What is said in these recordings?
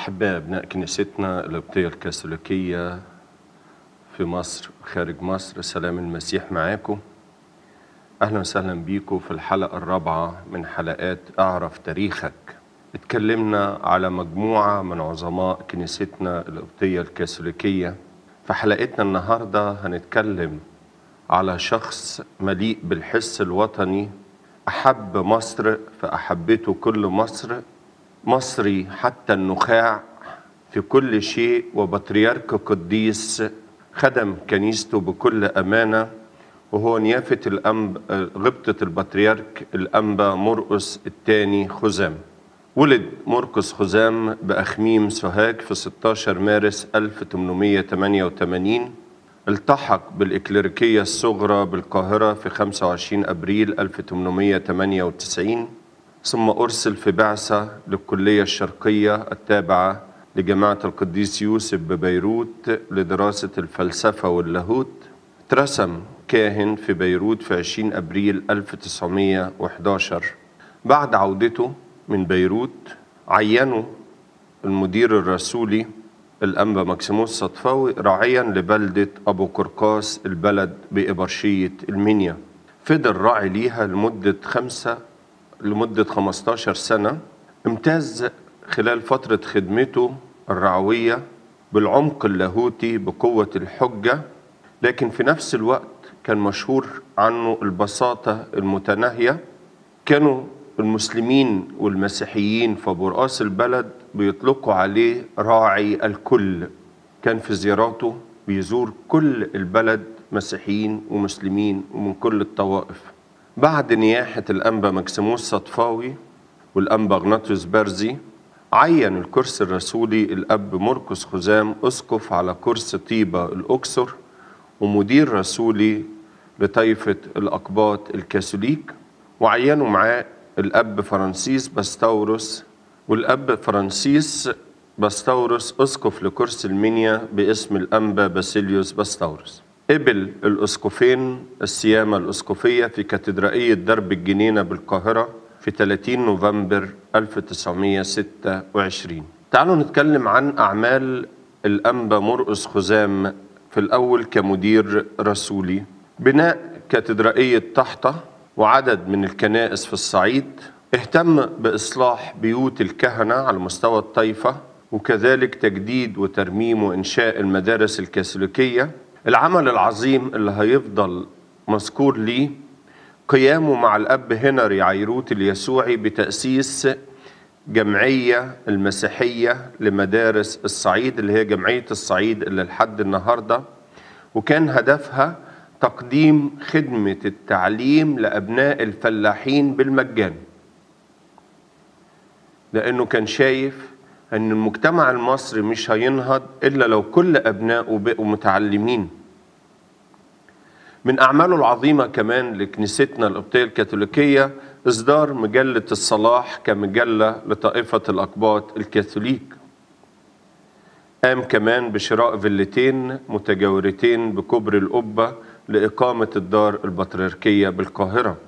أحباء أبناء كنيستنا القبطية الكاثوليكية في مصر خارج مصر سلام المسيح معاكم أهلا وسهلا بيكم في الحلقة الرابعة من حلقات أعرف تاريخك اتكلمنا على مجموعة من عظماء كنيستنا القبطية الكاثوليكية في حلقتنا النهاردة هنتكلم على شخص مليء بالحس الوطني أحب مصر فأحبته كل مصر مصري حتى النخاع في كل شيء وبطريرك قديس خدم كنيسته بكل أمانة وهو نيافة الأنب غبطة البطريرك الأنبا مرقس الثاني خزام ولد مرقس خزام بأخميم سوهاج في 16 مارس 1888 التحق بالإكليريكية الصغرى بالقاهرة في 25 أبريل 1898 ثم أرسل في بعثة للكلية الشرقية التابعة لجامعة القديس يوسف ببيروت لدراسة الفلسفة واللاهوت ترسم كاهن في بيروت في 20 أبريل 1911 بعد عودته من بيروت عينوا المدير الرسولي الأنبا مكسيموس صدفاوي راعيا لبلدة أبو قرقاس البلد بإبرشية المنيا فضل راعي ليها لمدة خمسة لمدة 15 سنة امتاز خلال فترة خدمته الرعوية بالعمق اللاهوتي بقوة الحجة لكن في نفس الوقت كان مشهور عنه البساطة المتناهية كانوا المسلمين والمسيحيين في برقاس البلد بيطلقوا عليه راعي الكل كان في زياراته بيزور كل البلد مسيحيين ومسلمين ومن كل الطوائف بعد نياحة الأنبا مكسيموس صدفاوي والأنبا غناطيوس برزي عين الكرسي الرسولي الأب مرقس خزام أسقف على كرسي طيبة الأقصر ومدير رسولي لطائفة الأقباط الكاثوليك وعينوا معاه الأب فرانسيس باستورس والأب فرانسيس باستورس أسقف لكرسي المنيا باسم الأنبا باسيليوس باستورس قبل الأسقفين السيامة الأسقفية في كاتدرائية درب الجنينة بالقاهرة في 30 نوفمبر 1926 تعالوا نتكلم عن أعمال الأنبا مرقس خزام في الأول كمدير رسولي بناء كاتدرائية طحطة وعدد من الكنائس في الصعيد اهتم بإصلاح بيوت الكهنة على مستوى الطائفة وكذلك تجديد وترميم وإنشاء المدارس الكاثوليكية العمل العظيم اللي هيفضل مذكور ليه قيامه مع الأب هنري عيروت اليسوعي بتأسيس جمعية المسيحية لمدارس الصعيد اللي هي جمعية الصعيد اللي لحد النهاردة وكان هدفها تقديم خدمة التعليم لأبناء الفلاحين بالمجان لأنه كان شايف أن المجتمع المصري مش هينهض إلا لو كل أبنائه بقوا متعلمين من أعماله العظيمة كمان لكنيستنا القبطية الكاثوليكية إصدار مجلة الصلاح كمجلة لطائفة الأقباط الكاثوليك قام كمان بشراء فيلتين متجاورتين بكبر القبة لإقامة الدار البطريركية بالقاهرة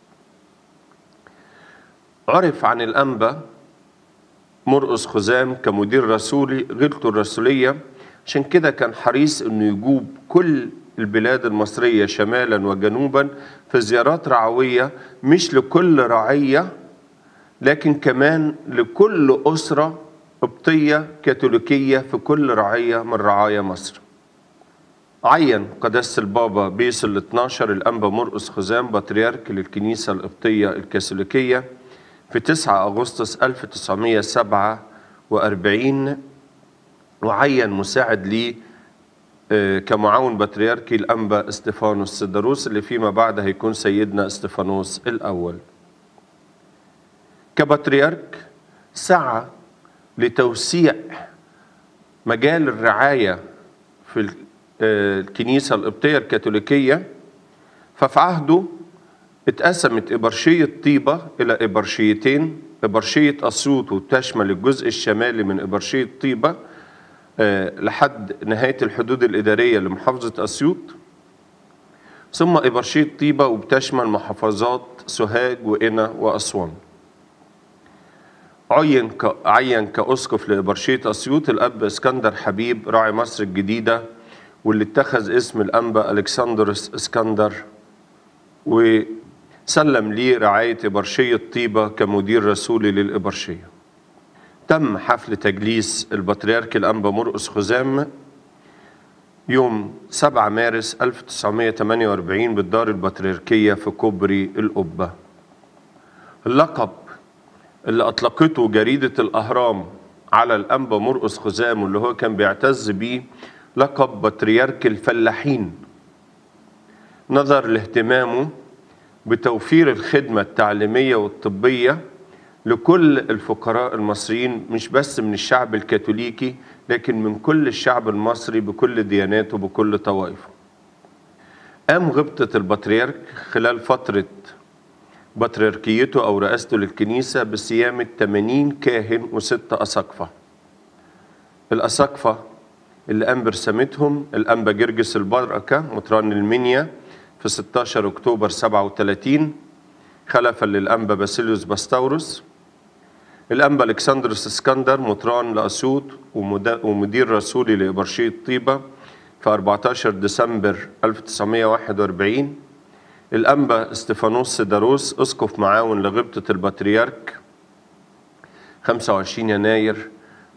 عرف عن الأنبا مرقس خزام كمدير رسولي غيرته الرسولية عشان كده كان حريص انه يجوب كل البلاد المصرية شمالا وجنوبا في زيارات رعوية مش لكل رعية لكن كمان لكل أسرة قبطية كاثوليكية في كل رعية من رعايا مصر عين قداسة البابا بيس ال 12 الأنبا مرقس خزام بطريرك للكنيسة القبطية الكاثوليكية في 9 أغسطس 1947 وعين مساعد ليه كمعاون بطريركي الأنبا استفانوس سيدروس اللي فيما بعد هيكون سيدنا استفانوس الأول كبطريرك سعى لتوسيع مجال الرعاية في الكنيسة القبطية الكاثوليكية ففي عهده اتقسمت إبرشية طيبة إلى إبرشيتين إبرشية أسيوط وتشمل الجزء الشمالي من إبرشية طيبة لحد نهاية الحدود الإدارية لمحافظة أسيوط ثم إبرشية طيبة وبتشمل محافظات سوهاج وقنا وأسوان عين ك... عين كأسقف لإبرشية أسيوط الأب اسكندر حبيب راعي مصر الجديدة واللي اتخذ اسم الأنبا ألكسندروس اسكندر وسلم لي رعاية إبرشية طيبة كمدير رسولي للإبرشية تم حفل تجليس البطريرك الأنبا مرقس خزام يوم 7 مارس 1948 بالدار البطريركية في كوبري القبة اللقب اللي أطلقته جريدة الأهرام على الأنبا مرقس خزام واللي هو كان بيعتز بيه لقب بطريرك الفلاحين نظر لاهتمامه بتوفير الخدمة التعليمية والطبية لكل الفقراء المصريين مش بس من الشعب الكاثوليكي لكن من كل الشعب المصري بكل دياناته بكل طوائفه قام غبطة البطريرك خلال فترة بطريركيته أو رئاسته للكنيسة بصيامة 80 كاهن وستة أساقفة الأساقفة اللي قام برسامتهم الأنبا جرجس البركة مطران المنيا في 16 أكتوبر 37 خلفا للأنبا باسيليوس باستورس الأنبا الكسندروس اسكندر مطران لأسيوط ومدير رسولي لإبرشية طيبة في 14 ديسمبر 1941 الأنبا استفانوس سيداروس أسقف معاون لغبطة البطريرك 25 يناير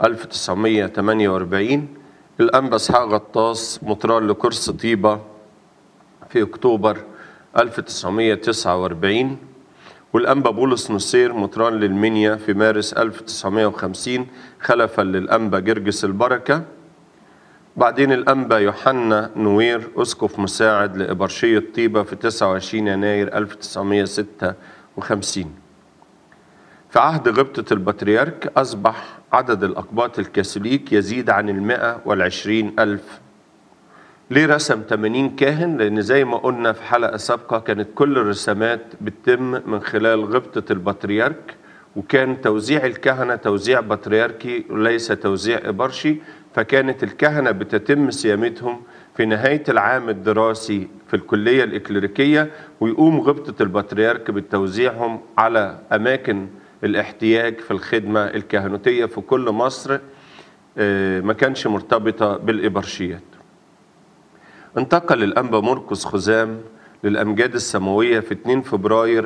1948 الأنبا إسحاق غطاس مطران لكرس طيبة في أكتوبر 1949 والأنبا بولس نصير مطران للمنيا في مارس 1950 خلفا للأنبا جرجس البركة بعدين الأنبا يوحنا نوير أسقف مساعد لإبرشية طيبة في 29 يناير 1956 في عهد غبطة البطريرك أصبح عدد الأقباط الكاثوليك يزيد عن المئة والعشرين ألف ليه رسم 80 كاهن؟ لأن زي ما قلنا في حلقة سابقة كانت كل الرسامات بتتم من خلال غبطة البطريرك وكان توزيع الكهنة توزيع بطريركي وليس توزيع إبرشي فكانت الكهنة بتتم صيامتهم في نهاية العام الدراسي في الكلية الإكليريكية ويقوم غبطة البطريرك بتوزيعهم على أماكن الاحتياج في الخدمة الكهنوتية في كل مصر ما كانش مرتبطة بالإبرشيات انتقل الأنبا مرقس خزام للأمجاد السماوية في 2 فبراير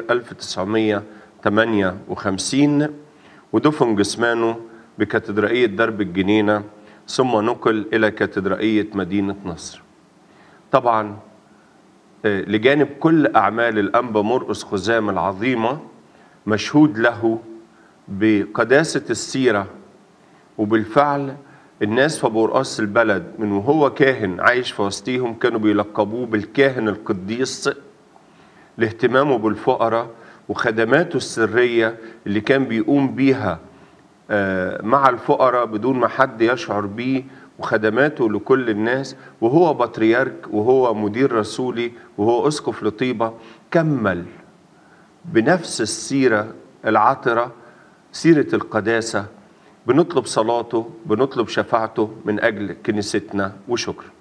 1958 ودفن جسمانه بكاتدرائية درب الجنينة ثم نقل إلى كاتدرائية مدينة نصر طبعا لجانب كل أعمال الأنبا مرقس خزام العظيمة مشهود له بقداسة السيرة وبالفعل الناس في برقاص البلد من وهو كاهن عايش في وسطيهم كانوا بيلقبوه بالكاهن القديس لاهتمامه بالفقراء وخدماته السرية اللي كان بيقوم بيها مع الفقراء بدون ما حد يشعر بيه وخدماته لكل الناس وهو بطريرك وهو مدير رسولي وهو اسقف لطيبه كمل بنفس السيره العطره سيره القداسه بنطلب صلاته بنطلب شفاعته من اجل كنيستنا وشكرا